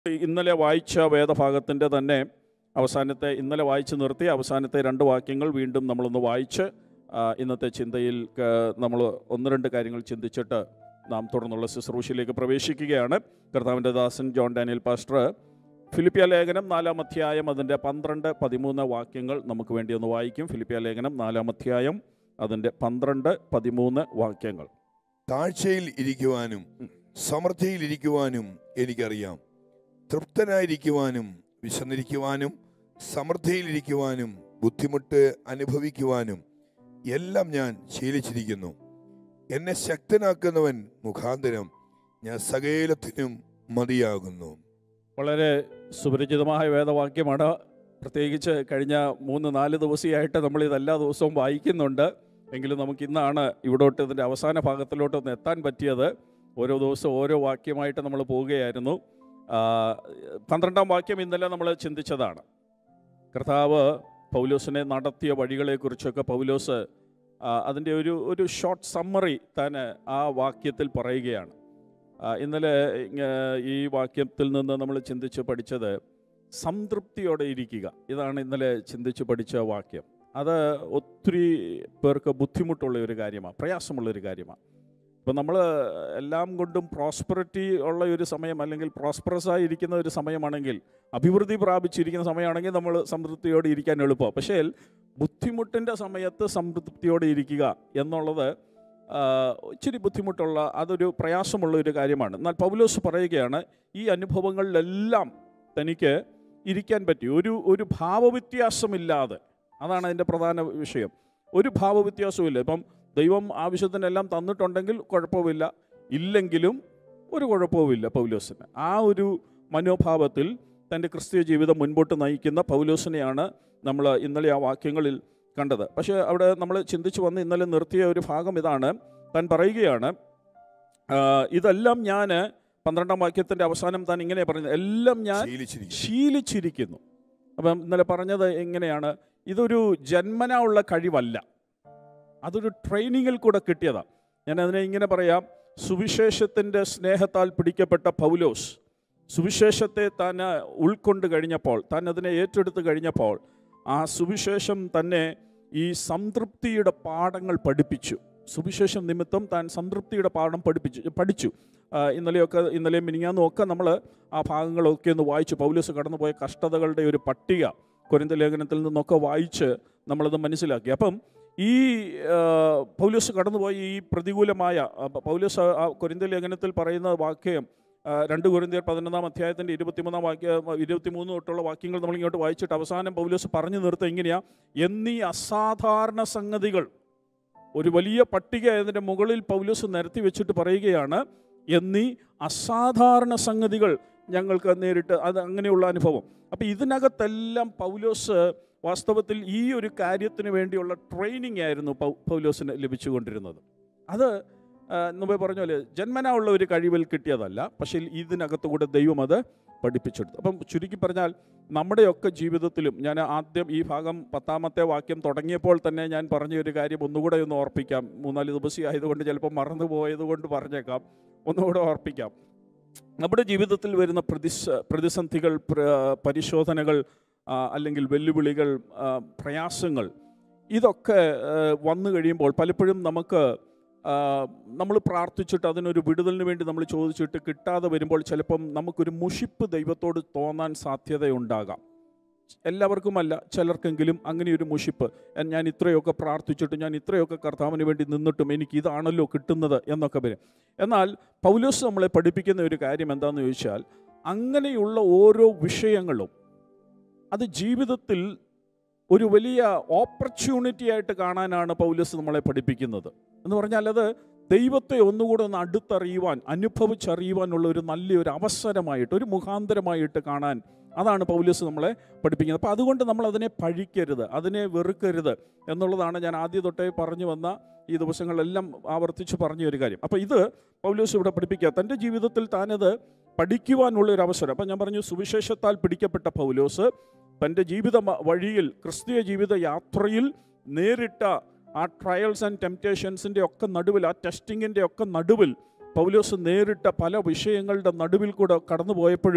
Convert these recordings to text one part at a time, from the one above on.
ഇന്നലെ വായിച്ച വേദഭാഗത്തിൻ്റെ തന്നെ അവസാനത്തെ ഇന്നലെ വായിച്ച് നിർത്തി അവസാനത്തെ രണ്ട് വാക്യങ്ങൾ വീണ്ടും നമ്മളൊന്ന് വായിച്ച് ആ, ഇന്നത്തെ ചിന്തയിൽ നമ്മൾ ഒന്ന് രണ്ട് കാര്യങ്ങൾ ചിന്തിച്ചിട്ട് നാം തുടർന്നുള്ള ശുശ്രൂഷയിലേക്ക് പ്രവേശിക്കുകയാണ് കർത്താവിൻ്റെ ദാസൻ ജോൺ ഡാനിയൽ പാസ്റ്റർ ഫിലിപ്പിയ ലേഖനം നാലാം അധ്യായം അതിൻ്റെ പന്ത്രണ്ട് പതിമൂന്ന് വാക്യങ്ങൾ നമുക്ക് വേണ്ടി ഒന്ന് വായിക്കും ഫിലിപ്പിയ ലേഖനം നാലാം അധ്യായം അതിൻ്റെ പന്ത്രണ്ട് പതിമൂന്ന് വാക്യങ്ങൾ താഴ്ചയിൽ ഇരിക്കുവാനും സമൃദ്ധിയിൽ ഇരിക്കുവാനും എനിക്കറിയാം തൃപ്തനായിരിക്കുവാനും വിശന്നിരിക്കുവാനും സമൃദ്ധിയിലിരിക്കുവാനും ബുദ്ധിമുട്ട് അനുഭവിക്കുവാനും എല്ലാം ഞാൻ ശീലിച്ചിരിക്കുന്നു എന്നെ ശക്തനാക്കുന്നവൻ മുഖാന്തരം ഞാൻ സകലത്തിനും മതിയാകുന്നു വളരെ സുപരിചിതമായ വേദവാക്യമാണ് പ്രത്യേകിച്ച് കഴിഞ്ഞ മൂന്ന് നാല് ദിവസമായിട്ട് നമ്മൾ ഇത് എല്ലാ ദിവസവും വായിക്കുന്നുണ്ട് എങ്കിലും നമുക്ക് ഇന്നാണ് ഇവിടോട്ട് ഇതിൻ്റെ അവസാന ഭാഗത്തിലോട്ട് ഒന്ന് എത്താൻ പറ്റിയത് ഓരോ ദിവസവും ഓരോ വാക്യമായിട്ട് നമ്മൾ പോവുകയായിരുന്നു ആ, പന്ത്രണ്ടാം വാക്യം ഇന്നലെ നമ്മൾ ചിന്തിച്ചതാണ് കർത്താവ് പൗലോസിനെ നടത്തിയ വഴികളെക്കുറിച്ചൊക്കെ പൗലോസ് ആ, അതിൻ്റെ ഒരു ഒരു ഷോർട്ട് സമ്മറി താൻ ആ വാക്യത്തിൽ പറയുകയാണ് ആ, ഇന്നലെ ഇങ്ങ- ഈ വാക്യത്തിൽ നിന്ന് നമ്മൾ ചിന്തിച്ച് പഠിച്ചത് സംതൃപ്തിയോടെ ഇരിക്കുക ഇതാണ് ഇന്നലെ ചിന്തിച്ച് പഠിച്ച വാക്യം അത് ഒത്തിരി പേർക്ക് ബുദ്ധിമുട്ടുള്ള ഒരു കാര്യമാണ് പ്രയാസമുള്ള ഒരു കാര്യമാണ് ഇപ്പം നമ്മൾ എല്ലാം കൊണ്ടും പ്രോസ്പെറിറ്റി ഉള്ള ഒരു സമയം അല്ലെങ്കിൽ പ്രോസ്പറസ് ആയിരിക്കുന്ന ഒരു സമയമാണെങ്കിൽ അഭിവൃദ്ധി പ്രാപിച്ചിരിക്കുന്ന സമയമാണെങ്കിൽ നമ്മൾ സംതൃപ്തിയോടെ ഇരിക്കാൻ എളുപ്പമാണ് പക്ഷേ ബുദ്ധിമുട്ടിൻ്റെ സമയത്ത് സംതൃപ്തിയോടെ ഇരിക്കുക എന്നുള്ളത് ആ, ഇച്ചിരി ബുദ്ധിമുട്ടുള്ള അതൊരു പ്രയാസമുള്ള ഒരു കാര്യമാണ് എന്നാൽ പൗലോസ് പറയുകയാണ് ഈ അനുഭവങ്ങളിലെല്ലാം തനിക്ക് ഇരിക്കാൻ പറ്റി ഒരു ഒരു ഭാവവ്യത്യാസമില്ലാതെ അതാണ് അതിൻ്റെ പ്രധാന വിഷയം ഒരു ഭാവവ്യത്യാസവും ഇപ്പം ദൈവം ആവശ്യത്തിനെല്ലാം തന്നിട്ടുണ്ടെങ്കിൽ കുഴപ്പമില്ല ഇല്ലെങ്കിലും ഒരു കുഴപ്പവുമില്ല പൗലോസിന് ആ ഒരു മനോഭാവത്തിൽ തൻ്റെ ക്രിസ്തീയ ജീവിതം മുൻപോട്ട് നയിക്കുന്ന പൗലോസിനെയാണ് നമ്മൾ ഇന്നലെ ആ വാക്യങ്ങളിൽ കണ്ടത് പക്ഷേ അവിടെ നമ്മൾ ചിന്തിച്ചു വന്ന് ഇന്നലെ നിർത്തിയ ഒരു ഭാഗം ഇതാണ് താൻ പറയുകയാണ് ആ, ഇതെല്ലാം ഞാൻ പന്ത്രണ്ടാം വാക്യത്തിൻ്റെ അവസാനം താൻ ഇങ്ങനെ പറയുന്നത് എല്ലാം ഞാൻ ശീലിച്ചിരിക്കുന്നു ശീലിച്ചിരിക്കുന്നു അപ്പം ഇന്നലെ പറഞ്ഞത് എങ്ങനെയാണ് ഇതൊരു ജന്മനാ ഉള്ള കഴിവല്ല അതൊരു ട്രെയിനിങ്ങിൽ കൂടെ കിട്ടിയതാണ് ഞാൻ അതിനെ ഇങ്ങനെ പറയാം സുവിശേഷത്തിൻ്റെ സ്നേഹത്താൽ പിടിക്കപ്പെട്ട പൗലോസ് സുവിശേഷത്തെ താൻ ഉൾക്കൊണ്ട് കഴിഞ്ഞപ്പോൾ താൻ അതിനെ ഏറ്റെടുത്ത് കഴിഞ്ഞപ്പോൾ ആ സുവിശേഷം തന്നെ ഈ സംതൃപ്തിയുടെ പാഠങ്ങൾ പഠിപ്പിച്ചു സുവിശേഷം നിമിത്തം താൻ സംതൃപ്തിയുടെ പാഠം പഠിപ്പിച്ചു പഠിച്ചു ആ, ഇന്നലെയൊക്കെ ഇന്നലെയും മിനിങ്ങാന്നും ഒക്കെ നമ്മൾ ആ ഭാഗങ്ങളൊക്കെ ഒന്ന് വായിച്ചു പൗലോസ് കടന്നുപോയ കഷ്ടതകളുടെ ഒരു പട്ടിക കൊരിന്ത ലേഖനത്തിൽ നിന്നൊക്കെ വായിച്ച് നമ്മളത് മനസ്സിലാക്കി അപ്പം ഈ ആ, പൗലോസ് കടന്നുപോയ ഈ പ്രതികൂലമായ ആ, പൗലോസ് ആ- ആ കൊരിന്ത ലേഖനത്തിൽ പറയുന്ന വാക്യം ആ, രണ്ട് കൊരിന്തിയർ പതിനൊന്നാം അധ്യായത്തിൻ്റെ ഇരുപത്തിമൂന്നാം വാക്യ ഇരുപത്തിമൂന്ന് തൊട്ടുള്ള വാക്യങ്ങൾ നമ്മൾ ഇങ്ങോട്ട് വായിച്ചിട്ട് അവസാനം പൗലോസ് പറഞ്ഞു നിർത്തുക ഇങ്ങനെയാ എന്നീ അസാധാരണ സംഗതികൾ ഒരു വലിയ പട്ടിക അതിൻ്റെ മുകളിൽ പൗലോസ് നിരത്തി വെച്ചിട്ട് പറയുകയാണ് എന്നീ അസാധാരണ സംഗതികൾ ഞങ്ങൾക്ക് നേരിട്ട് അത് അങ്ങനെയുള്ള അനുഭവം അപ്പം ഇതിനകത്തെല്ലാം പൗലോസ് വാസ്തവത്തിൽ ഈ ഒരു കാര്യത്തിന് വേണ്ടിയുള്ള ട്രെയിനിങ് ആയിരുന്നു പൗ പൗലോസിന് ലഭിച്ചുകൊണ്ടിരുന്നത് അത് ആ, മുമ്പേ പറഞ്ഞ പോലെ ജന്മനാ ഉള്ള ഒരു കഴിവിൽ കിട്ടിയതല്ല പക്ഷേ ഇതിനകത്തുകൂടെ ദൈവം അത് പഠിപ്പിച്ചെടുത്തു അപ്പം ചുരുക്കി പറഞ്ഞാൽ നമ്മുടെയൊക്കെ ജീവിതത്തിലും ഞാൻ ആദ്യം ഈ ഭാഗം പത്താമത്തെ വാക്യം തുടങ്ങിയപ്പോൾ തന്നെ ഞാൻ പറഞ്ഞ ഒരു കാര്യം ഒന്നുകൂടെ ഒന്ന് ഓർപ്പിക്കാം മൂന്നാല് ദിവസം ആയതുകൊണ്ട് ചിലപ്പോൾ മറന്നു പോയത് കൊണ്ട് പറഞ്ഞേക്കാം ഒന്നുകൂടെ ഓർപ്പിക്കാം നമ്മുടെ ജീവിതത്തിൽ വരുന്ന പ്രതിസ പ്രതിസന്ധികൾ പ്ര- പരിശോധനകൾ ആ, അല്ലെങ്കിൽ വെല്ലുവിളികൾ ആ, പ്രയാസങ്ങൾ ഇതൊക്കെ ആ, വന്നു കഴിയുമ്പോൾ പലപ്പോഴും നമുക്ക് നമ്മൾ പ്രാർത്ഥിച്ചിട്ട് അതിനൊരു വിടുതലിന് വേണ്ടി നമ്മൾ ചോദിച്ചിട്ട് കിട്ടാതെ വരുമ്പോൾ ചിലപ്പം നമുക്കൊരു മുഷിപ്പ് ദൈവത്തോട് തോന്നാൻ സാധ്യതയുണ്ടാകാം എല്ലാവർക്കുമല്ല ചിലർക്കെങ്കിലും അങ്ങനെ ഒരു മുഷിപ്പ് എ- ഞാൻ ഇത്രയൊക്കെ പ്രാർത്ഥിച്ചിട്ട് ഞാൻ ഇത്രയൊക്കെ കർത്താവിന് വേണ്ടി നിന്നിട്ടും എനിക്ക് ഇതാണല്ലോ കിട്ടുന്നത് എന്നൊക്കെ വരും എന്നാൽ പൗലോസ് നമ്മളെ പഠിപ്പിക്കുന്ന ഒരു കാര്യം എന്താണെന്ന് ചോദിച്ചാൽ അങ്ങനെയുള്ള ഓരോ വിഷയങ്ങളും അത് ജീവിതത്തിൽ ഒരു വലിയ ഓപ്പർച്യൂണിറ്റി ആയിട്ട് കാണാനാണ് പൗലോസ് നമ്മളെ പഠിപ്പിക്കുന്നത് എന്ന് പറഞ്ഞാൽ അത് ദൈവത്തെ ഒന്നുകൂടെ ഒന്ന് അടുത്തറിയുവാൻ അനുഭവിച്ചറിയുവാനുള്ള ഒരു നല്ലൊരു അവസരമായിട്ട് ഒരു മുഖാന്തരമായിട്ട് കാണാൻ അതാണ് പൗലോസ് നമ്മളെ പഠിപ്പിക്കുന്നത് അപ്പോൾ അതുകൊണ്ട് നമ്മൾ അതിനെ പഴിക്കരുത് അതിനെ വെറുക്കരുത് എന്നുള്ളതാണ് ഞാൻ ആദ്യ തൊട്ടേ പറഞ്ഞു വന്ന ഈ ദിവസങ്ങളെല്ലാം ആവർത്തിച്ച് പറഞ്ഞ ഒരു കാര്യം അപ്പോൾ ഇത് പൗലോസ് ഇവിടെ പഠിപ്പിക്കുക തൻ്റെ ജീവിതത്തിൽ താനത് പഠിക്കുവാനുള്ള ഒരു അവസരം അപ്പം ഞാൻ പറഞ്ഞു സുവിശേഷത്താൽ പിടിക്കപ്പെട്ട പൗലോസ് തൻ്റെ ജീവിത മ- വഴിയിൽ ക്രിസ്തീയ ജീവിത യാത്രയിൽ നേരിട്ട ആ ട്രയൽസ് ആൻഡ് ടെംപ്റ്റേഷൻസിൻ്റെ ഒക്കെ നടുവിൽ ആ ടെസ്റ്റിങ്ങിൻ്റെ ഒക്കെ നടുവിൽ പൗലോസ് നേരിട്ട പല വിഷയങ്ങളുടെ നടുവിൽ കൂടെ കടന്നു പോയപ്പോഴും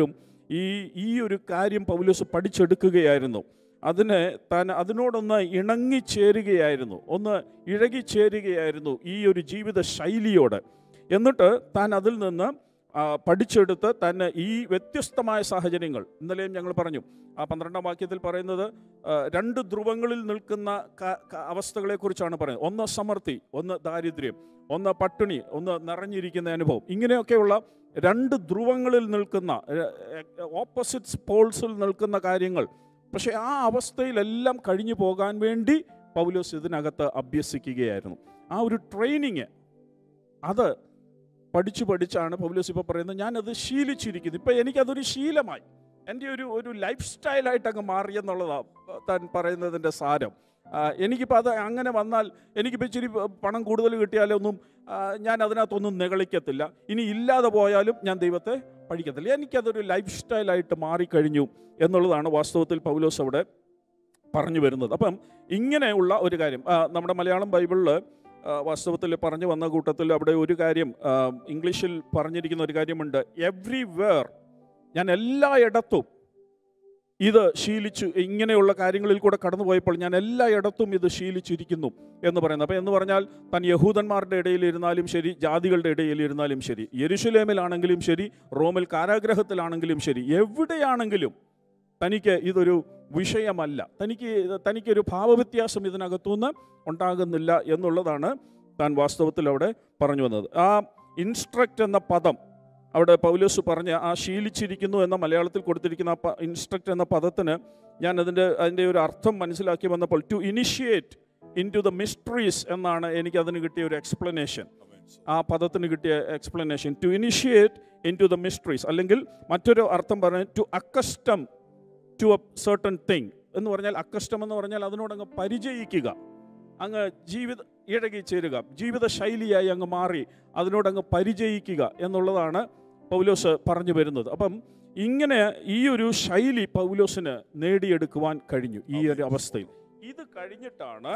ഈ ഈ ഒരു കാര്യം പൗലോസ് പഠിച്ചെടുക്കുകയായിരുന്നു അതിന് താൻ അതിനോടൊന്ന് ഇണങ്ങിച്ചേരുകയായിരുന്നു ഒന്ന് ഇഴകിച്ചേരുകയായിരുന്നു ഈ ഒരു ജീവിത ശൈലിയോട് എന്നിട്ട് താൻ അതിൽ നിന്ന് ആ, പഠിച്ചെടുത്ത് തന്നെ ഈ വ്യത്യസ്തമായ സാഹചര്യങ്ങൾ ഇന്നലെയും ഞങ്ങൾ പറഞ്ഞു ആ പന്ത്രണ്ടാം വാക്യത്തിൽ പറയുന്നത് ആ, രണ്ട് ധ്രുവങ്ങളിൽ നിൽക്കുന്ന ക- ക- അവസ്ഥകളെക്കുറിച്ചാണ് പറയുന്നത് ഒന്ന് സമൃദ്ധി ഒന്ന് ദാരിദ്ര്യം ഒന്ന് പട്ടിണി ഒന്ന് നിറഞ്ഞിരിക്കുന്ന അനുഭവം ഇങ്ങനെയൊക്കെയുള്ള രണ്ട് ധ്രുവങ്ങളിൽ നിൽക്കുന്ന ഓപ്പോസിറ്റ് പോൾസിൽ നിൽക്കുന്ന കാര്യങ്ങൾ പക്ഷേ ആ അവസ്ഥയിലെല്ലാം കഴിഞ്ഞു പോകാൻ വേണ്ടി പൗലോസ് ഇതിനകത്ത് അഭ്യസിക്കുകയായിരുന്നു ആ ഒരു ട്രെയിനിങ് അത് പഠിച്ചു പഠിച്ചാണ് പൗലോസ് ഇപ്പോൾ പറയുന്നത് ഞാനത് ശീലിച്ചിരിക്കുന്നു ഇപ്പം എനിക്കതൊരു ശീലമായി എൻ്റെ ഒരു ഒരു ലൈഫ് സ്റ്റൈലായിട്ട് അങ്ങ് മാറിയെന്നുള്ളതാണ് താൻ പറയുന്നതിൻ്റെ സാരം ആ, എനിക്കിപ്പോൾ അത് അങ്ങനെ വന്നാൽ എനിക്കിപ്പോൾ ഇച്ചിരി പണം കൂടുതൽ കിട്ടിയാലൊന്നും ആ, ഞാൻ അതിനകത്തൊന്നും നിഗളിക്കത്തില്ല ഇനി ഇല്ലാതെ പോയാലും ഞാൻ ദൈവത്തെ പഠിക്കത്തില്ല എനിക്കതൊരു ലൈഫ് സ്റ്റൈലായിട്ട് മാറിക്കഴിഞ്ഞു എന്നുള്ളതാണ് വാസ്തവത്തിൽ പൗലോസ് അവിടെ പറഞ്ഞു വരുന്നത് അപ്പം ഇങ്ങനെയുള്ള ഒരു കാര്യം ആ, നമ്മുടെ മലയാളം ബൈബിളിൽ വാസ്തവത്തിൽ പറഞ്ഞു വന്ന കൂട്ടത്തിൽ അവിടെ ഒരു കാര്യം ആ, ഇംഗ്ലീഷിൽ പറഞ്ഞിരിക്കുന്ന ഒരു കാര്യമുണ്ട് എവ്രി വേർ ഞാൻ എല്ലായിടത്തും ഇത് ശീലിച്ചു ഇങ്ങനെയുള്ള കാര്യങ്ങളിൽ കൂടെ കടന്നുപോയപ്പോൾ ഞാൻ എല്ലായിടത്തും ഇത് ശീലിച്ചിരിക്കുന്നു എന്ന് പറയുന്നത് അപ്പം എന്ന് പറഞ്ഞാൽ താൻ യഹൂദന്മാരുടെ ഇടയിൽ ഇരുന്നാലും ശരി ജാതികളുടെ ഇടയിൽ ഇരുന്നാലും ശരി യെരുശലേമിലാണെങ്കിലും ശരി റോമിൽ കാരാഗ്രഹത്തിലാണെങ്കിലും ശരി എവിടെയാണെങ്കിലും തനിക്ക് ഇതൊരു വിഷയമല്ല തനിക്ക് തനിക്കൊരു ഭാവവ്യത്യാസം ഇതിനകത്തുനിന്ന് ഉണ്ടാകുന്നില്ല എന്നുള്ളതാണ് താൻ വാസ്തവത്തിൽ അവിടെ പറഞ്ഞു വന്നത് ആ ഇൻസ്ട്രക്റ്റ് എന്ന പദം അവിടെ പൗലോസ് പറഞ്ഞ ആ ശീലിച്ചിരിക്കുന്നു എന്ന മലയാളത്തിൽ കൊടുത്തിരിക്കുന്ന ആ ഇൻസ്ട്രക്റ്റ് എന്ന പദത്തിന് ഞാൻ അതിൻ്റെ അതിൻ്റെ ഒരു അർത്ഥം മനസ്സിലാക്കി വന്നപ്പോൾ to initiate into the mysteries എന്നാണ് എനിക്ക് അതിന് കിട്ടിയ ഒരു എക്സ്പ്ലനേഷൻ ആ പദത്തിന് കിട്ടിയ explanation to initiate into the mysteries അല്ലെങ്കിൽ മറ്റൊരു അർത്ഥം പറഞ്ഞ to accustom to a certain thing എന്ന് പറഞ്ഞാൽ അക്കസ്റ്റം എന്ന് പറഞ്ഞാൽ അതിനോടങ്ങ് പരിചയിക്കുക അങ്ങ് ജീവിത ഇഴകി ചേരുക ജീവിത ശൈലിയായി അങ്ങ് മാറി അതിനോടങ്ങ് പരിചയിക്കുക എന്നുള്ളതാണ് പൗലോസ് പറഞ്ഞു വരുന്നത് അപ്പം ഇങ്ങനെ ഈ ഒരു ശൈലി പൗലോസിന് നേടിയെടുക്കുവാൻ കഴിഞ്ഞു ഈ ഒരു അവസ്ഥയിൽ ഇത് കഴിഞ്ഞിട്ടാണ്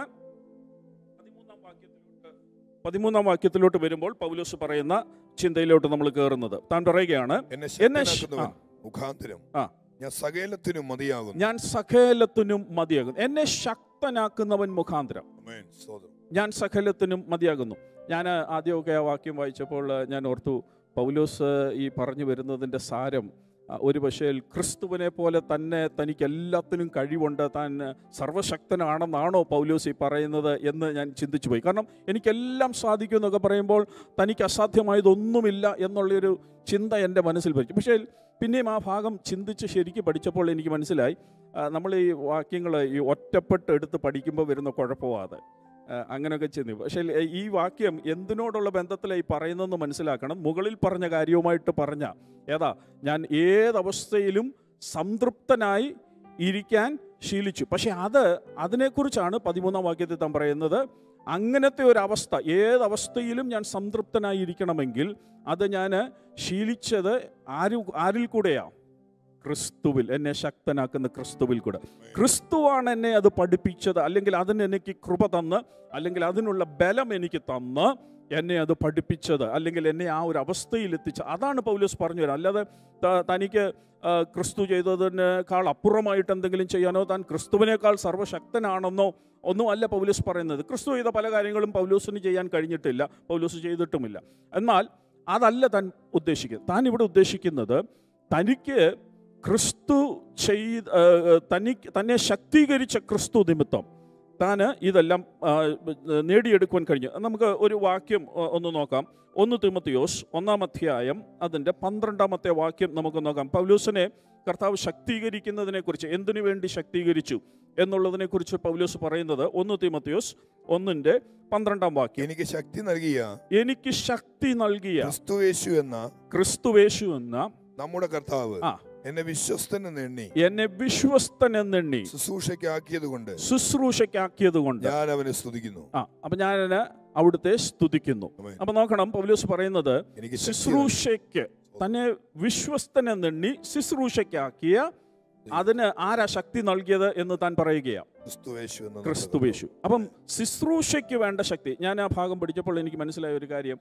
പതിമൂന്നാം വാക്യത്തിലോട്ട് പതിമൂന്നാം വാക്യത്തിലോട്ട് വരുമ്പോൾ പൗലോസ് പറയുന്ന ചിന്തയിലോട്ട് നമ്മൾ കയറുന്നത് താൻ പറയുകയാണ് എന്നെ എന്നെ ശ- ശക്തനാക്കുന്നവൻ മുഖാന്തരം ആ. ഞാൻ സകലത്തിനും മതിയാകുന്നു ഞാൻ സകലത്തിനും മതിയാകുന്നു എന്നെ ശക്തനാക്കുന്നവൻ മുഖാന്തരം ആമേൻ. സ്തോത്രം. ഞാൻ സകലത്തിനും മതിയാകുന്നു ഞാൻ ആദ്യമൊക്കെ ആ വാക്യം വായിച്ചപ്പോൾ ഞാൻ ഓർത്തു പൗലോസ് ഈ പറഞ്ഞു വരുന്നതിൻ്റെ സാരം ആ, ഒരു പക്ഷേ ക്രിസ്തുവിനെ പോലെ തന്നെ തനിക്ക് എല്ലാത്തിനും കഴിവുണ്ട് താൻ സർവശക്തനാണെന്നാണോ പൗലോസ് ഈ പറയുന്നത് എന്ന് ഞാൻ ചിന്തിച്ചു പോയി കാരണം എനിക്കെല്ലാം സാധിക്കും എന്നൊക്കെ പറയുമ്പോൾ തനിക്ക് അസാധ്യമായതൊന്നുമില്ല എന്നുള്ളൊരു ചിന്ത എൻ്റെ മനസ്സിൽ പറ്റി പക്ഷേ പിന്നെയും ആ ഭാഗം ചിന്തിച്ച് ശരിക്കും പഠിച്ചപ്പോൾ എനിക്ക് മനസ്സിലായി നമ്മൾ ഈ വാക്യങ്ങൾ ഈ ഒറ്റപ്പെട്ട് എടുത്ത് പഠിക്കുമ്പോൾ വരുന്ന കുഴപ്പമാണ് അത് അങ്ങനെയൊക്കെ ചിന്തി പക്ഷേ ഈ വാക്യം എന്തിനോടുള്ള ബന്ധത്തിലായി പറയുന്നതെന്ന് മനസ്സിലാക്കണം മുകളിൽ പറഞ്ഞ കാര്യവുമായിട്ട് പറഞ്ഞ ഏതാ ഞാൻ ഏതവസ്ഥയിലും സംതൃപ്തനായി ഇരിക്കാൻ ശീലിച്ചു പക്ഷെ അത് അതിനെക്കുറിച്ചാണ് പതിമൂന്നാം വാക്യത്തിൽ താൻ പറയുന്നത് അങ്ങനത്തെ ഒരു അവസ്ഥ ഏതവസ്ഥയിലും ഞാൻ സംതൃപ്തനായി ഇരിക്കണമെങ്കിൽ അത് ഞാൻ ശീലിച്ചത് ആരു ആരിൽ കൂടെയാ ക്രിസ്തുവിൽ എന്നെ ശക്തനാക്കുന്ന ക്രിസ്തുവിൽ കൂടെ ക്രിസ്തുവാണ് എന്നെ അത് പഠിപ്പിച്ചത് അല്ലെങ്കിൽ അതിന് എനിക്ക് കൃപ തന്ന് അല്ലെങ്കിൽ അതിനുള്ള ബലം എനിക്ക് തന്ന് എന്നെ അത് പഠിപ്പിച്ചത് അല്ലെങ്കിൽ എന്നെ ആ ഒരു അവസ്ഥയിൽ എത്തിച്ച അതാണ് പൗലോസ് പറഞ്ഞു തരാം അല്ലാതെ ത- തനിക്ക് ആ, ക്രിസ്തു ചെയ്തതിനേക്കാൾ അപ്പുറമായിട്ട് എന്തെങ്കിലും ചെയ്യാനോ താൻ ക്രിസ്തുവിനേക്കാൾ സർവ്വശക്തനാണെന്നോ ഒന്നും അല്ല പൗലോസ് പറയുന്നത് ക്രിസ്തു ചെയ്ത പല കാര്യങ്ങളും പൗലോസിന് ചെയ്യാൻ കഴിഞ്ഞിട്ടില്ല പൗലോസ് ചെയ്തിട്ടുമില്ല എന്നാൽ അതല്ല താൻ ഉദ്ദേശിക്കുന്നത് താൻ ഇവിടെ ഉദ്ദേശിക്കുന്നത് തനിക്ക് ക്രിസ്തു ചെയ്ത് ആ, തനിക്ക് തന്നെ ശക്തീകരിച്ച ക്രിസ്തു നിമിത്തം താൻ ഇതെല്ലാം ആ, നേടിയെടുക്കുവാൻ കഴിഞ്ഞു നമുക്ക് ഒരു വാക്യം ആ, ഒന്ന് നോക്കാം ഒന്ന് തിമത്തിയോസ് ഒന്നാം അധ്യായം അതിൻ്റെ പന്ത്രണ്ടാമത്തെ വാക്യം നമുക്ക് നോക്കാം പൗലൂസിനെ കർത്താവ് ശക്തീകരിക്കുന്നതിനെക്കുറിച്ച് എന്തിനു വേണ്ടി ശക്തീകരിച്ചു എന്നുള്ളതിനെക്കുറിച്ച് പൗലോസ് പറയുന്നത് ഒന്ന് തിമത്തിയോസ് ഒന്നിൻ്റെ പന്ത്രണ്ടാം വാക്യം എനിക്ക് ശക്തി നൽകിയ എനിക്ക് ശക്തി നൽകിയ ക്രിസ്തുയേശു എന്ന ക്രിസ്തുവേശു എന്ന നമ്മുടെ കർത്താവ് ആ. എന്നെ വിശ്വസ്തൻ എന്ന് എണ്ണി എന്നെ വിശ്വസ്തൻ എന്നെണ്ണി ശുശ്രൂഷയ്ക്കാക്കിയത് കൊണ്ട് ശുശ്രൂഷയ്ക്കാക്കിയത് കൊണ്ട് ഞാൻ അവനെ സ്തുതിക്കുന്നു ആ അപ്പൊ ഞാൻ അവിടുത്തെ സ്തുതിക്കുന്നു ആമേൻ. അപ്പൊ നോക്കണം പൗലോസ് പറയുന്നത് എനിക്ക് ശക്തി നൽകി. ശുശ്രൂഷയ്ക്ക് തന്നെ വിശ്വസ്തൻ എന്നെണ്ണി ശുശ്രൂഷയ്ക്കാക്കിയ അതിന് ആരാ ശക്തി നൽകിയത് എന്ന് താൻ പറയുകയാണ് ക്രിസ്തുയേശു എന്ന ക്രിസ്തുവേശു അപ്പം ശുശ്രൂഷയ്ക്ക് വേണ്ട ശക്തി ഞാൻ ആ ഭാഗം പഠിച്ചപ്പോൾ എനിക്ക് മനസ്സിലായ ഒരു കാര്യം ആ,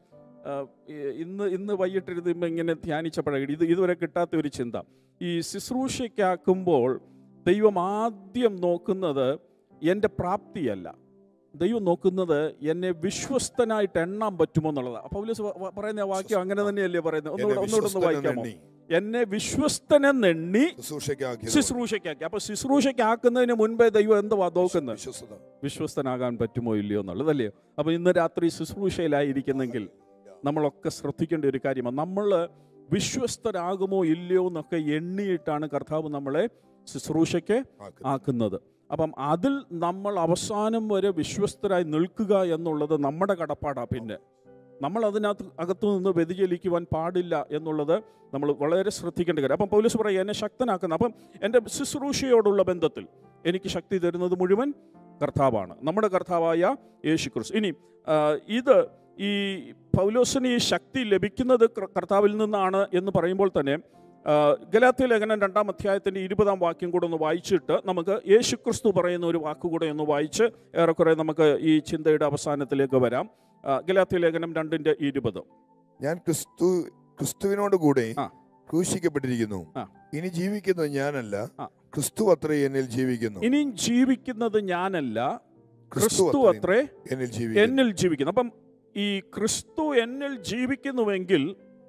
ആ, ഈ- ഇന്ന് ഇന്ന് വൈകിട്ടിരുന്ന് ഇങ്ങനെ ധ്യാനിച്ചപ്പോഴാണ് ഇത് ഇതുവരെ കിട്ടാത്ത ഒരു ചിന്ത ഈ ശുശ്രൂഷയ്ക്കാക്കുമ്പോൾ ദൈവം ആദ്യം നോക്കുന്നത് എൻ്റെ പ്രാപ്തിയല്ല ദൈവം നോക്കുന്നത് എന്നെ വിശ്വസ്തനായിട്ട് എണ്ണാൻ പറ്റുമോ എന്നുള്ളതാണ് അപ്പോൾ പൗലോസ് വ- വ- പറയുന്ന ആ വാക്യം അങ്ങനെ തന്നെയല്ലേ പറയുന്നത് എന്നെ ഒന്നുകൂടെ ഒന്നുകൂടെ ഒന്ന് വായിക്കാമോ വിശ്വസ്തനെണ്ണി എന്നെ വിശ്വസ്തനെന്നെണ്ണി ശുശ്രൂഷയ്ക്കാക്കിയത് ശുശ്രൂഷയ്ക്കാക്കി അപ്പൊ ശുശ്രൂഷയ്ക്കാക്കുന്നതിന് മുൻപേ ദൈവം എന്തുവാ നോക്കുന്നത് വിശ്വസ്തത വിശ്വസ്തനാകാൻ പറ്റുമോ ഇല്ലയോ എന്നുള്ളതല്ലേ അപ്പോൾ ഇന്ന് രാത്രി ശുശ്രൂഷയിലായിരിക്കുന്നെങ്കിൽ നമ്മളൊക്കെ ശ്രദ്ധിക്കേണ്ട ഒരു കാര്യമാണ് നമ്മൾ വിശ്വസ്തരാകുമോ ഇല്ലയോ എന്നൊക്കെ എണ്ണിയിട്ടാണ് കർത്താവ് നമ്മളെ ശുശ്രൂഷയ്ക്ക് ആക്കുന്നത്. ആക്കുന്നത് അപ്പം അതിൽ നമ്മൾ അവസാനം വരെ വിശ്വസ്തരായി നിൽക്കുക എന്നുള്ളത് നമ്മുടെ കടപ്പാടാണ് പിന്നെ നമ്മൾ അതിനകത്ത് അകത്തു നിന്ന് വ്യതിചലിക്കുവാൻ പാടില്ല എന്നുള്ളത് നമ്മൾ വളരെ ശ്രദ്ധിക്കേണ്ട കാര്യം അപ്പം പൗലീസ് പറയും എന്നെ ശക്തനാക്കുന്ന അപ്പം എൻ്റെ ശുശ്രൂഷയോടുള്ള ബന്ധത്തിൽ എനിക്ക് ശക്തി തരുന്നത് മുഴുവൻ കർത്താവാണ് നമ്മുടെ കർത്താവായ യേശു ക്രിസ്തു ഇനി ആ, ഇത് ഈ പൗലോസിന് ഈ ശക്തി ലഭിക്കുന്നത് കർ- കർത്താവിൽ നിന്നാണ് എന്ന് പറയുമ്പോൾ തന്നെ ആ, ഗലാത്യ ലേഖനം രണ്ടാം അധ്യായത്തിൻ്റെ ഇരുപതാം വാക്യം കൂടെ ഒന്ന് വായിച്ചിട്ട് നമുക്ക് യേശു ക്രിസ്തു പറയുന്ന ഒരു വാക്കുകൂടെ ഒന്ന് വായിച്ച് ഏറെക്കുറെ നമുക്ക് ഈ ചിന്തയുടെ അവസാനത്തിലേക്ക് വരാം ആ, ഗലാത്യ ലേഖനം രണ്ടിൻ്റെ ഇരുപത് ഞാൻ ക്രിസ്തു ക്രിസ്തുവിനോട് കൂടെ ആ. ക്രൂശിക്കപ്പെട്ടിരിക്കുന്നു ആ. ഇനി ജീവിക്കുന്നത് ഞാനല്ല ആ. ക്രിസ്തു അത്രേ എന്നിൽ ജീവിക്കുന്നു ഇനിയും ജീവിക്കുന്നത് ഞാനല്ല ക്രിസ്തു അത്രേ അത്രേ എന്നിൽ ജീവിക്കുന്നു എന്നിൽ ജീവിക്കുന്നു അപ്പം ഈ ക്രിസ്തു എന്നിൽ ജീവിക്കുന്നുവെങ്കിൽ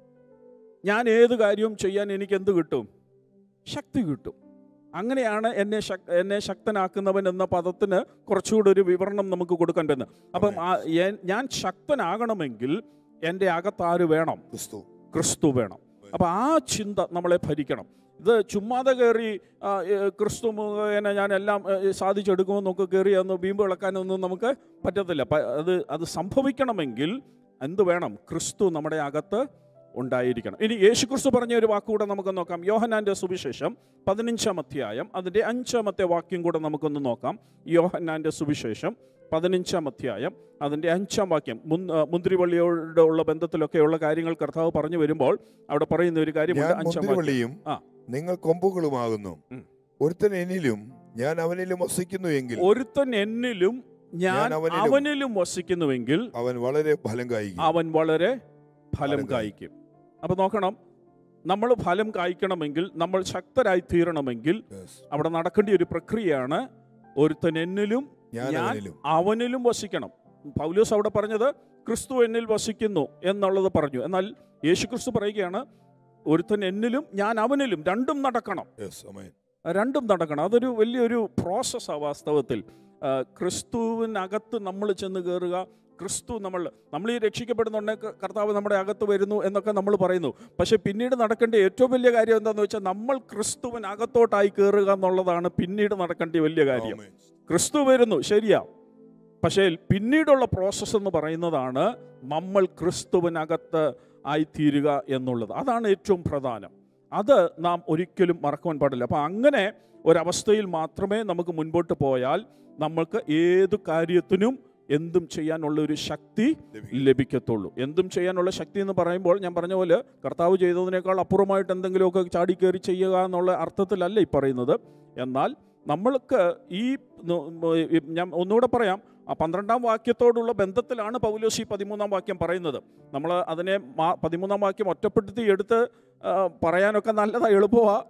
ഞാൻ ഏത് കാര്യവും ചെയ്യാൻ എനിക്ക് എന്ത് കിട്ടും ശക്തി കിട്ടും അങ്ങനെയാണ് എന്നെ ശക് എന്നെ ശക്തനാക്കുന്നവൻ എന്ന പദത്തിന് കുറച്ചുകൂടി ഒരു വിവരണം നമുക്ക് കൊടുക്കാൻ പറ്റുന്നത് അപ്പം ആ- എൻ- ഞാൻ ശക്തനാകണമെങ്കിൽ എൻ്റെ അകത്താര് വേണം ക്രിസ്തു ക്രിസ്തു വേണം അപ്പം ആ ചിന്ത നമ്മളെ ഭരിക്കണം ഇത് ചുമ്മാതെ കയറി ആ, ഏ, ക്രിസ്തു മുഖേന ഞാൻ എല്ലാം ഏ, സാധിച്ചെടുക്കുമെന്നൊക്കെ കയറി അന്ന് വീമ്പ് ഇളക്കാനൊന്നും നമുക്ക് പറ്റത്തില്ല പ- അത് അത് സംഭവിക്കണമെങ്കിൽ എന്ത് വേണം ക്രിസ്തു നമ്മുടെ അകത്ത് ഉണ്ടായിരിക്കണം ഇനി യേശു ക്രിസ്തു പറഞ്ഞ ഒരു വാക്കുകൂടെ നമുക്ക് നോക്കാം യോഹന്നാൻ്റെ സുവിശേഷം പതിനഞ്ചാം അധ്യായം അതിൻ്റെ അഞ്ചാമത്തെ വാക്യം കൂടെ നമുക്കൊന്ന് നോക്കാം യോഹന്നാൻ്റെ സുവിശേഷം പതിനഞ്ചാം അധ്യായം അതിൻ്റെ അഞ്ചാം വാക്യം മുൻ ആ, മുന്തിരിവള്ളിയോട് ഉള്ള ബന്ധത്തിലൊക്കെയുള്ള കാര്യങ്ങൾ കർത്താവ് പറഞ്ഞു വരുമ്പോൾ അവിടെ പറയുന്ന ഒരു കാര്യമുണ്ട് ഞാൻ അഞ്ചാം വാക്യം മുന്തിരിവള്ളിയും ആ. നിങ്ങൾ കൊമ്പുകളുമാകുന്നു ഉം. ഒരുത്തൻ എന്നിലും ഞാൻ അവനിലും വസിക്കുന്നു എങ്കിൽ ഒരുത്തൻ എന്നിലും ഞാൻ ഞാൻ അവനിലും. അവനിലും വസിക്കുന്നുവെങ്കിൽ അവൻ വളരെ ഫലം കായിക്കും അവൻ വളരെ ഫലം ഫലം കായ്ക്കും അപ്പൊ നോക്കണം നമ്മൾ ഫലം കായ്ക്കണമെങ്കിൽ നമ്മൾ ശക്തരായി തീരണമെങ്കിൽ Yes. അവിടെ നടക്കേണ്ട ഒരു പ്രക്രിയയാണ് ഒരുത്തൻ എന്നിലും ഞാൻ ഞാൻ അവനിലും അവനിലും വസിക്കണം പൗലോസ് അവിടെ പറഞ്ഞത് ക്രിസ്തു എന്നിൽ വസിക്കുന്നു എന്നുള്ളത് പറഞ്ഞു എന്നാൽ യേശു ക്രിസ്തു പറയുകയാണ് ഒരുത്തൻ എന്നിലും ഞാൻ അവനിലും രണ്ടും നടക്കണം Yes, amen. രണ്ടും നടക്കണം അതൊരു വലിയൊരു പ്രോസസ്സാണ് വാസ്തവത്തിൽ ആ, ക്രിസ്തുവിനകത്ത് നമ്മൾ ചെന്ന് കയറുക ക്രിസ്തു നമ്മൾ നമ്മൾ ഈ രക്ഷിക്കപ്പെടുന്നുണ്ടെങ്കിൽ കർത്താവ് നമ്മുടെ അകത്ത് വരുന്നു എന്നൊക്കെ നമ്മൾ പറയുന്നു പക്ഷെ പിന്നീട് നടക്കേണ്ട ഏറ്റവും വലിയ കാര്യം എന്താണെന്ന് വെച്ചാൽ നമ്മൾ ക്രിസ്തുവിനകത്തോട്ടായി കയറുക എന്നുള്ളതാണ് പിന്നീട് നടക്കേണ്ട വലിയ കാര്യം Amen. ക്രിസ്തു വരുന്നു ശരിയാ പക്ഷേ പിന്നീടുള്ള പ്രോസസ്സ് എന്ന് പറയുന്നതാണ് നമ്മൾ ക്രിസ്തുവിനകത്ത് ആയിത്തീരുക എന്നുള്ളത് അതാണ് ഏറ്റവും പ്രധാനം അത് നാം ഒരിക്കലും മറക്കുവാൻ പാടില്ല അപ്പം അങ്ങനെ ഒരവസ്ഥയിൽ മാത്രമേ നമുക്ക് മുൻപോട്ട് പോയാൽ നമ്മൾക്ക് ഏത് കാര്യത്തിനും എന്തും ചെയ്യാനുള്ള ഒരു ശക്തി ലഭിക്കും. ലഭിക്കത്തുള്ളൂ എന്തും ചെയ്യാനുള്ള ശക്തി എന്ന് പറയുമ്പോൾ ഞാൻ പറഞ്ഞ പോലെ കർത്താവ് ചെയ്തതിനേക്കാൾ അപ്പുറമായിട്ട് എന്തെങ്കിലുമൊക്കെ ചാടിക്കയറി ചെയ്യുക എന്നുള്ള അർത്ഥത്തിലല്ല ഈ പറയുന്നത് എന്നാൽ നമ്മൾക്ക് ഈ ന- മ- ഈ ഞാൻ ഒന്നുകൂടെ പറയാം ആ പന്ത്രണ്ടാം വാക്യത്തോടുള്ള ബന്ധത്തിലാണ് പൗലോസ് ഈ പതിമൂന്നാം വാക്യം പറയുന്നത് നമ്മൾ അതിനെ മാ- പതിമൂന്നാം വാക്യം ഒറ്റപ്പെടുത്തി എടുത്ത് ആ, പറയാനൊക്കെ നല്ലതാണ് എളുപ്പമാണ്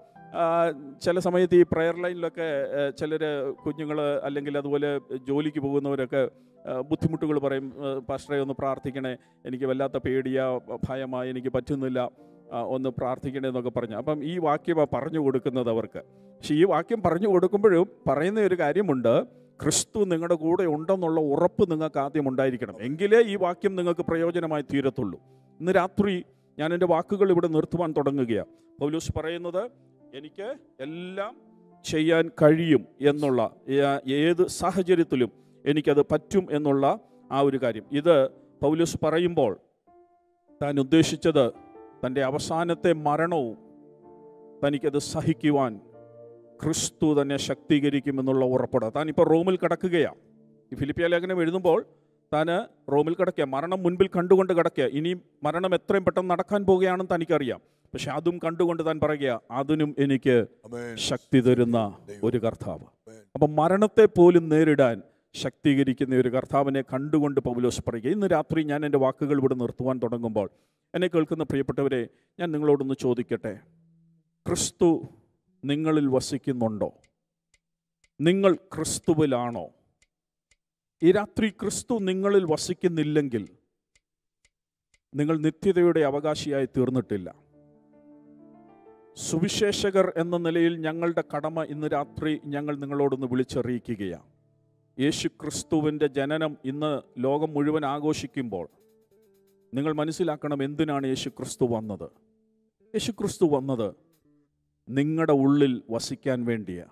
ചില സമയത്ത് ഈ പ്രയർ ലൈനിലൊക്കെ ചിലർ കുഞ്ഞുങ്ങൾ അല്ലെങ്കിൽ അതുപോലെ ജോലിക്ക് പോകുന്നവരൊക്കെ ആ, ബുദ്ധിമുട്ടുകൾ പറയും ആ, പാസ്റ്ററെ ഒന്ന് പ്രാർത്ഥിക്കണേ എനിക്ക് വല്ലാത്ത പേടിയാ ഭയമാ എനിക്ക് പറ്റുന്നില്ല ആ, ഒന്ന് പ്രാർത്ഥിക്കണേ എന്നൊക്കെ പറഞ്ഞു അപ്പം ഈ വാക്യമാണ് പറഞ്ഞു കൊടുക്കുന്നത് അവർക്ക് പക്ഷേ ഈ വാക്യം പറഞ്ഞു കൊടുക്കുമ്പോഴും പറയുന്ന ഒരു കാര്യമുണ്ട് ക്രിസ്തു നിങ്ങളുടെ കൂടെ ഉണ്ടെന്നുള്ള ഉറപ്പ് നിങ്ങൾക്ക് ആദ്യം ഉണ്ടായിരിക്കണം എങ്കിലേ ഈ വാക്യം നിങ്ങൾക്ക് പ്രയോജനമായി തീരത്തുള്ളൂ ഇന്ന് രാത്രി ഞാൻ എൻ്റെ വാക്കുകൾ ഇവിടെ നിർത്തുവാൻ തുടങ്ങുകയാണ് പൗലൂസ് പറയുന്നത് എനിക്ക് എല്ലാം ചെയ്യാൻ കഴിയും എന്നുള്ള ഏ- ഏത് സാഹചര്യത്തിലും എനിക്കത് പറ്റും എന്നുള്ള ആ ഒരു കാര്യം ഇത് പൗലൂസ് പറയുമ്പോൾ താൻ ഉദ്ദേശിച്ചത് തൻ്റെ അവസാനത്തെ മരണവും തനിക്കത് സഹിക്കുവാൻ ക്രിസ്തു തന്നെ ശക്തീകരിക്കുമെന്നുള്ള ഉറപ്പോടെ താൻ ഇപ്പോൾ റോമിൽ കിടക്കുകയാണ് ഈ ഫിലിപ്പിയ ലേഖനം എഴുതുമ്പോൾ താൻ റോമിൽ കിടക്കുക മരണം മുൻപിൽ കണ്ടുകൊണ്ട് കിടക്കുക ഇനി മരണം എത്രയും പെട്ടെന്ന് നടക്കാൻ പോവുകയാണെന്ന് തനിക്കറിയാം പക്ഷെ അതും കണ്ടുകൊണ്ട് താൻ പറയുക അതിനും എനിക്ക് Amen. ശക്തി തരുന്ന ഒരു കർത്താവ് അപ്പം മരണത്തെ പോലും നേരിടാൻ ശക്തീകരിക്കുന്ന ഒരു കർത്താവിനെ കണ്ടുകൊണ്ട് പൗലോസ് പറയുക ഇന്ന് രാത്രി ഞാൻ എൻ്റെ വാക്കുകൾ ഇവിടെ നിർത്തുവാൻ തുടങ്ങുമ്പോൾ എന്നെ കേൾക്കുന്ന പ്രിയപ്പെട്ടവരെ ഞാൻ നിങ്ങളോടൊന്ന് ചോദിക്കട്ടെ ക്രിസ്തു നിങ്ങളിൽ വസിക്കുന്നുണ്ടോ നിങ്ങൾ ക്രിസ്തുവിലാണോ ഈ രാത്രി ക്രിസ്തു നിങ്ങളിൽ വസിക്കുന്നില്ലെങ്കിൽ നിങ്ങൾ നിത്യതയുടെ അവകാശിയായി തീർന്നിട്ടില്ല സുവിശേഷകർ എന്ന നിലയിൽ ഞങ്ങളുടെ കടമ ഇന്ന് രാത്രി ഞങ്ങൾ നിങ്ങളോടൊന്ന് വിളിച്ചറിയിക്കുകയാണ് യേശു ക്രിസ്തുവിൻ്റെ ജനനം ഇന്ന് ലോകം മുഴുവൻ ആഘോഷിക്കുമ്പോൾ നിങ്ങൾ മനസ്സിലാക്കണം എന്തിനാണ് യേശു ക്രിസ്തു വന്നത് യേശു ക്രിസ്തു വന്നത് നിങ്ങളുടെ ഉള്ളിൽ വസിക്കാൻ വേണ്ടിയാണ്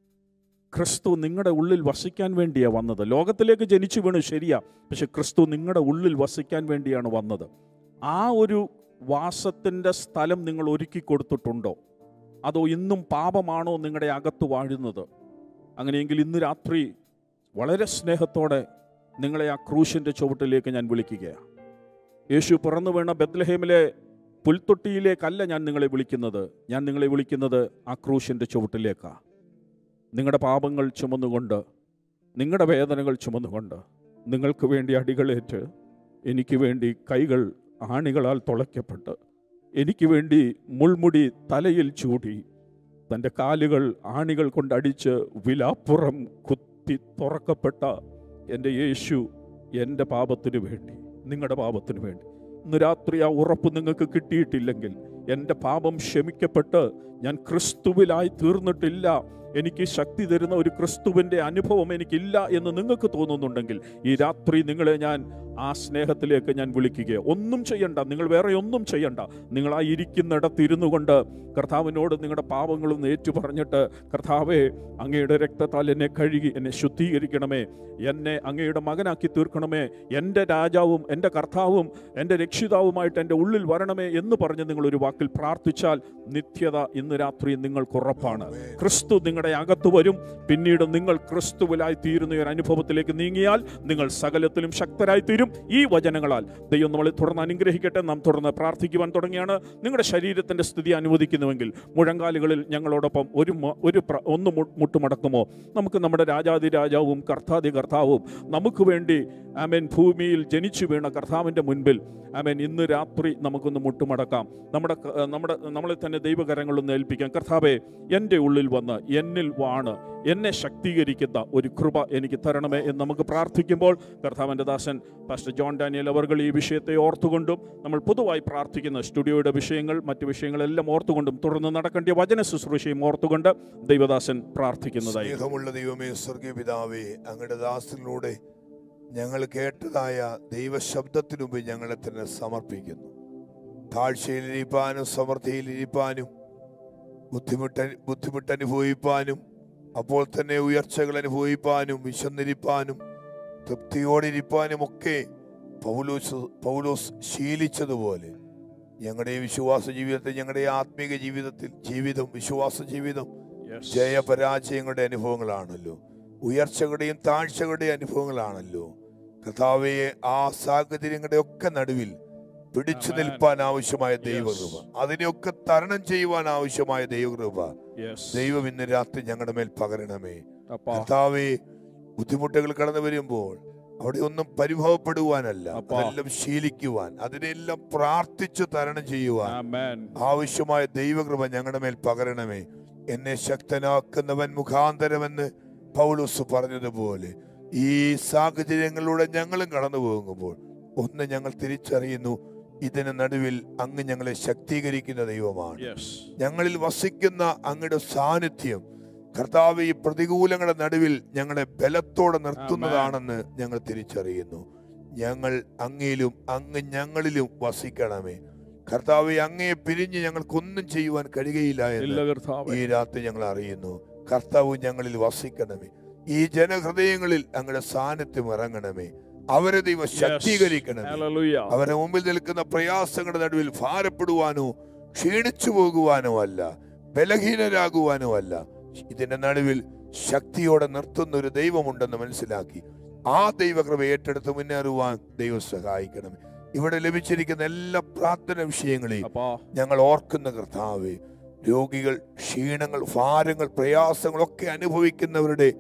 ക്രിസ്തു നിങ്ങളുടെ ഉള്ളിൽ വസിക്കാൻ വേണ്ടിയാണ് വന്നത് ലോകത്തിലേക്ക് ജനിച്ചു വീണു ശരിയാ പക്ഷെ ക്രിസ്തു നിങ്ങളുടെ ഉള്ളിൽ വസിക്കാൻ വേണ്ടിയാണ് വന്നത് ആ ഒരു വാസത്തിൻ്റെ സ്ഥലം നിങ്ങൾ ഒരുക്കി കൊടുത്തിട്ടുണ്ടോ അതോ ഇന്നും പാപമാണോ നിങ്ങളുടെ അകത്ത് വാഴുന്നത് അങ്ങനെയെങ്കിൽ ഇന്ന് രാത്രി വളരെ സ്നേഹത്തോടെ നിങ്ങളെ ആ ക്രൂശിൻ്റെ ചുവട്ടിലേക്ക് ഞാൻ വിളിക്കുകയാണ് യേശു പിറന്നു വീണ ബദ്ലഹേമിലെ പുൽത്തൊട്ടിയിലേക്കല്ല ഞാൻ നിങ്ങളെ വിളിക്കുന്നത് ഞാൻ നിങ്ങളെ വിളിക്കുന്നത് ആ ക്രൂശിൻ്റെ ചുവട്ടിലേക്കാണ് നിങ്ങളുടെ പാപങ്ങൾ ചുമന്നുകൊണ്ട് നിങ്ങളുടെ വേദനകൾ ചുമന്നുകൊണ്ട് നിങ്ങൾക്ക് വേണ്ടി അടികളേറ്റ് എനിക്ക് വേണ്ടി കൈകൾ ആണികളാൽ തുളയ്ക്കപ്പെട്ട് എനിക്ക് വേണ്ടി മുൾമുടി തലയിൽ ചൂടി തൻ്റെ കാലുകൾ ആണികൾ കൊണ്ടടിച്ച് വിലാപ്പുറം കുത്തി തുറക്കപ്പെട്ട എൻ്റെ യേശു എൻ്റെ പാപത്തിനു വേണ്ടി നിങ്ങളുടെ പാപത്തിനു വേണ്ടി ഇന്ന് രാത്രി ആ ഉറപ്പ് നിങ്ങൾക്ക് കിട്ടിയിട്ടില്ലെങ്കിൽ എൻ്റെ പാപം ക്ഷമിക്കപ്പെട്ട് ഞാൻ ക്രിസ്തുവിലായി തീർന്നിട്ടില്ല എനിക്ക് ശക്തി തരുന്ന ഒരു ക്രിസ്തുവിൻ്റെ അനുഭവം എനിക്കില്ല എന്ന് നിങ്ങൾക്ക് തോന്നുന്നുണ്ടെങ്കിൽ ഈ രാത്രി നിങ്ങളെ ഞാൻ ആ സ്നേഹത്തിലേക്ക് ഞാൻ വിളിക്കുക ഒന്നും ചെയ്യണ്ട നിങ്ങൾ വേറെ ഒന്നും ചെയ്യണ്ട നിങ്ങൾ ആ ഇരിക്കുന്നിടത്ത് ഇരുന്നു കൊണ്ട് കർത്താവിനോട് നിങ്ങളുടെ പാപങ്ങളും ഏറ്റു പറഞ്ഞിട്ട് കർത്താവെ അങ്ങയുടെ രക്തത്താൽ എന്നെ കഴുകി എന്നെ ശുദ്ധീകരിക്കണമേ എന്നെ അങ്ങയുടെ മകനാക്കി തീർക്കണമേ എൻ്റെ രാജാവും എൻ്റെ കർത്താവും എൻ്റെ രക്ഷിതാവുമായിട്ട് എൻ്റെ ഉള്ളിൽ വരണമേ എന്ന് പറഞ്ഞ് നിങ്ങൾ ഒരു വാക്കിൽ പ്രാർത്ഥിച്ചാൽ നിത്യത ഇന്ന് രാത്രി നിങ്ങൾക്ക് ഉറപ്പാണ് ക്രിസ്തു നിങ്ങളുടെ അകത്ത് വരും പിന്നീട് നിങ്ങൾ ക്രിസ്തുവിലായി തീരുന്ന ഒരു അനുഭവത്തിലേക്ക് നീങ്ങിയാൽ നിങ്ങൾ സകലത്തിലും ശക്തരായി തീരും ഈ വചനങ്ങളാൽ ദൈവം നമ്മളെ തുടർന്ന് അനുഗ്രഹിക്കട്ടെ നാം തുടർന്ന് പ്രാർത്ഥിക്കുവാൻ തുടങ്ങിയാണ് നിങ്ങളുടെ ശരീരത്തിൻ്റെ സ്ഥിതി അനുവദിക്കുന്നുവെങ്കിൽ മുഴങ്കാലുകളിൽ ഞങ്ങളോടൊപ്പം ഒരു മ- ഒരു പ്ര- ഒന്ന് മു- മുട്ടുമടക്കുമോ നമുക്ക് നമ്മുടെ രാജാതി രാജാവും കർത്താതി കർത്താവും നമുക്ക് വേണ്ടി ആമേൻ ഭൂമിയിൽ ജനിച്ചു വീണ കർത്താവിൻ്റെ മുൻപിൽ ആമേൻ ഇന്ന് രാത്രി നമുക്കൊന്ന് മുട്ടുമടക്കാം നമ്മുടെ ക- നമ്മുടെ നമ്മളെ തന്നെ ദൈവകരങ്ങളൊന്ന് ഏൽപ്പിക്കാം കർത്താവെ എൻ്റെ ഉള്ളിൽ വന്ന് എന്നിൽ വാണ് എന്നെ ശക്തീകരിക്കുന്ന ഒരു കൃപ എനിക്ക് തരണമേ എന്ന് നമുക്ക് പ്രാർത്ഥിക്കുമ്പോൾ കർത്താവിൻ്റെ ദാസൻ പാസ്റ്റർ ജോൺ ഡാനിയൽ അവർ ഈ വിഷയത്തെ ഓർത്തുകൊണ്ടും നമ്മൾ പൊതുവായി പ്രാർത്ഥിക്കുന്ന സ്റ്റുഡിയോയുടെ വിഷയങ്ങൾ മറ്റു വിഷയങ്ങളെല്ലാം ഓർത്തുകൊണ്ടും തുടർന്ന് നടക്കേണ്ട വചന ശുശ്രൂഷയും ഓർത്തുകൊണ്ട് ദൈവദാസൻ പ്രാർത്ഥിക്കുന്നതായി സ്നേഹമുള്ള ദൈവമേ സ്വർഗീയ പിതാവേ അങ്ങയുടെ ദാസനിലൂടെ ഞങ്ങൾ കേട്ടതായ ദൈവശബ്ദത്തിനു മുമ്പ് ഞങ്ങളെ തന്നെ സമർപ്പിക്കുന്നു താഴ്ചയിലിരിപ്പാനും സമൃദ്ധിയിലിരിപ്പാനും ബുദ്ധിമുട്ട് ബുദ്ധിമുട്ട് അനുഭവിപ്പാനും അപ്പോൾ തന്നെ ഉയർച്ചകൾ അനുഭവിപ്പാനും വിശന്നിരിപ്പാനും തൃപ്തിയോടിരിപ്പാനും ഒക്കെ പൗലോസ് പൗലോസ് ശീലിച്ചതുപോലെ ഞങ്ങളുടെ ഈ വിശ്വാസ ജീവിതത്തിൽ ഞങ്ങളുടെ ഈ ആത്മീക ജീവിതത്തിൽ ജീവിതം വിശ്വാസ ജീവിതം Yes. ജയപരാജയങ്ങളുടെ അനുഭവങ്ങളാണല്ലോ ഉയർച്ചകളുടെയും താഴ്ചകളുടെയും അനുഭവങ്ങളാണല്ലോ കർത്താവെ ആ സാഹചര്യങ്ങളുടെ ഒക്കെ നടുവിൽ പിടിച്ചു Amen. നിൽപ്പാൻ ആവശ്യമായ ദൈവകൃപ Yes. അതിനെയൊക്കെ തരണം ചെയ്യുവാൻ ആവശ്യമായ ദൈവകൃപ Yes. ദൈവം ഇന്ന് രാത്രി ഞങ്ങളുടെ മേൽ പകരണമേ അപ്പാ. കർത്താവെ ബുദ്ധിമുട്ടുകൾ കടന്നു വരുമ്പോൾ അവിടെ ഒന്നും പരിഭവപ്പെടുവാനല്ല അപ്പാ. അതെല്ലാം ശീലിക്കുവാൻ അതിനെല്ലാം പ്രാർത്ഥിച്ചു തരണം ചെയ്യുവാൻ Amen. ആവശ്യമായ ദൈവകൃപ ഞങ്ങളുടെ മേൽ പകരണമേ എന്നെ ശക്തനാക്കുന്നവൻ മുഖാന്തരമെന്ന് പൗലോസ് പറഞ്ഞതുപോലെ ഈ സാഹചര്യങ്ങളിലൂടെ ഞങ്ങളും കടന്നു പോകുമ്പോൾ ഒന്ന് ഞങ്ങൾ തിരിച്ചറിയുന്നു ഇതിന് നടുവിൽ അങ്ങ് ഞങ്ങളെ ശക്തീകരിക്കുന്ന ദൈവമാണ് Yes. ഞങ്ങളിൽ വസിക്കുന്ന അങ്ങയുടെ സാന്നിധ്യം കർത്താവ് ഈ പ്രതികൂലങ്ങളുടെ നടുവിൽ ഞങ്ങളെ ബലത്തോടെ നിർത്തുന്നതാണെന്ന് ഞങ്ങൾ തിരിച്ചറിയുന്നു ഞങ്ങൾ അങ്ങയിലും അങ്ങ് ഞങ്ങളിലും വസിക്കണമേ കർത്താവ് അങ്ങയെ പിരിഞ്ഞ് ഞങ്ങൾക്കൊന്നും ചെയ്യുവാൻ കഴിയുകയില്ല ഇല്ല എന്ന് കർത്താവേ. ഈ രാത്രി ഞങ്ങൾ അറിയുന്നു കർത്താവ് ഞങ്ങളിൽ വസിക്കണമേ ഈ ജനഹൃദയങ്ങളിൽ അങ്ങയുടെ സാന്നിധ്യം ഇറങ്ങണമേ അവരെ ദൈവം Yes. ശക്തീകരിക്കണമേ Hallelujah. അവരുടെ മുമ്പിൽ നിൽക്കുന്ന പ്രയാസങ്ങളുടെ നടുവിൽ ഭാരപ്പെടുവാനോ ക്ഷീണിച്ചു പോകുവാനോ അല്ല ബലഹീനരാകുവാനോ അല്ല ഇതിന്റെ നടുവിൽ ശക്തിയോടെ നിർത്തുന്ന ഒരു ദൈവമുണ്ടെന്ന് മനസ്സിലാക്കി ആ ദൈവകൃപ ഏറ്റെടുത്ത് മുന്നേറുവാൻ ദൈവം സഹായിക്കണമേ ഇവിടെ ലഭിച്ചിരിക്കുന്ന എല്ലാ പ്രാർത്ഥന വിഷയങ്ങളെയും അപ്പാ. ഞങ്ങൾ ഓർക്കുന്ന കർത്താവെ രോഗികൾ ക്ഷീണങ്ങൾ ഭാരങ്ങൾ പ്രയാസങ്ങളൊക്കെ അനുഭവിക്കുന്നവരുടെ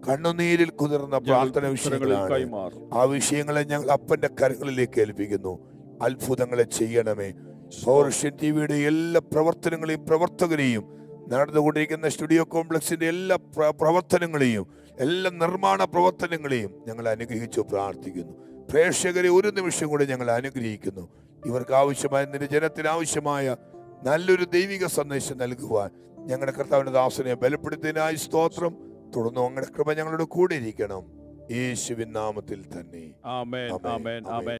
കണ്ണുനീരിൽ കുതിർന്ന പ്രാർത്ഥന ഞങ്ങൾ ഉത്തരങ്ങളിൽ വിഷയങ്ങളാണ് കൈമാറും ആ വിഷയങ്ങളെ ഞങ്ങൾ അപ്പന്റെ കരങ്ങളിലേക്ക് ഏൽപ്പിക്കുന്നു അത്ഭുതങ്ങളെ ചെയ്യണമേ പൗർഷ്യൻ ടിവിയുടെ എല്ലാ പ്രവർത്തനങ്ങളെയും പ്രവർത്തകരെയും നടന്നുകൊണ്ടിരിക്കുന്ന സ്റ്റുഡിയോ കോംപ്ലക്സിന്റെ എല്ലാ പ്ര- പ്രവർത്തനങ്ങളെയും എല്ലാ നിർമ്മാണ പ്രവർത്തനങ്ങളെയും ഞങ്ങൾ അനുഗ്രഹിച്ചു പ്രാർത്ഥിക്കുന്നു പ്രേക്ഷകരെ ഒരു നിമിഷം കൂടെ ഞങ്ങൾ അനുഗ്രഹിക്കുന്നു ഇവർക്ക് ആവശ്യമായ നിന്റെ ജനത്തിന് ആവശ്യമായ നല്ലൊരു ദൈവിക സന്ദേശം നൽകുവാൻ ഞങ്ങളുടെ കർത്താവിന്റെ ദാസനെ ബലപ്പെടുത്തിയതിനായി സ്തോത്രം തുടർന്ന് അങ്ങയുടെ കൃപ ഞങ്ങളുടെ കൂടെ ഇരിക്കണം യേശുവിൻ നാമത്തിൽ തന്നെ ആമേൻ ആമേൻ, ആമേൻ ആമേൻ. ആമേൻ